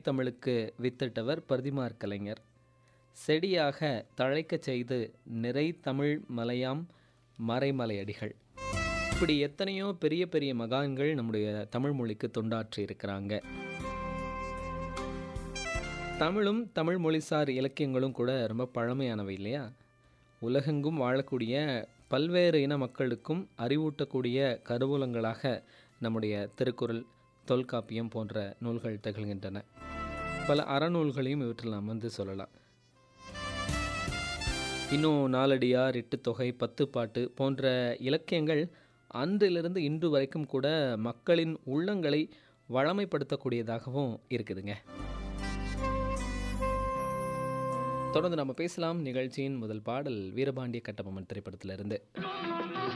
தமிழுக்கு வித்திட்டவர் பிரதிமார் கலைஞர் செடியாக தழைக்கச் செய்து நிறை தமிழ் மலையாம் மறைமலையடிகள் இப்படி எத்தனையோ பெரிய பெரிய மகான்கள் நம்முடைய தமிழ் மொழிக்கு தொண்டாற்றி இருக்கிறாங்க தமிழும் தமிழ் மொழிசார் இலக்கியங்களும் கூட ரொம்ப பழமையானவை இல்லையா உலகெங்கும் வாழக்கூடிய பல்வேறு இன மக்களுக்கும் அறிவூட்டக்கூடிய கருவூலங்களாக நம்முடைய திருக்குறள் தொல்காப்பியம் போன்ற நூல்கள் திகழ்கின்றன பல அறநூல்களையும் இவற்றில் நாம் வந்து சொல்லலாம் இன்னும் நாலடியார் எட்டு தொகை பத்து பாட்டு போன்ற இலக்கியங்கள் அன்றிலிருந்து இன்று வரைக்கும் கூட மக்களின் உள்ளங்களை வளமைப்படுத்தக்கூடியதாகவும் இருக்குதுங்க தொடர்ந்து நம்ம பேசலாம் நிகழ்ச்சியின் முதல் பாடல் வீரபாண்டிய கட்டபொம்மன் திரைப்படத்திலிருந்து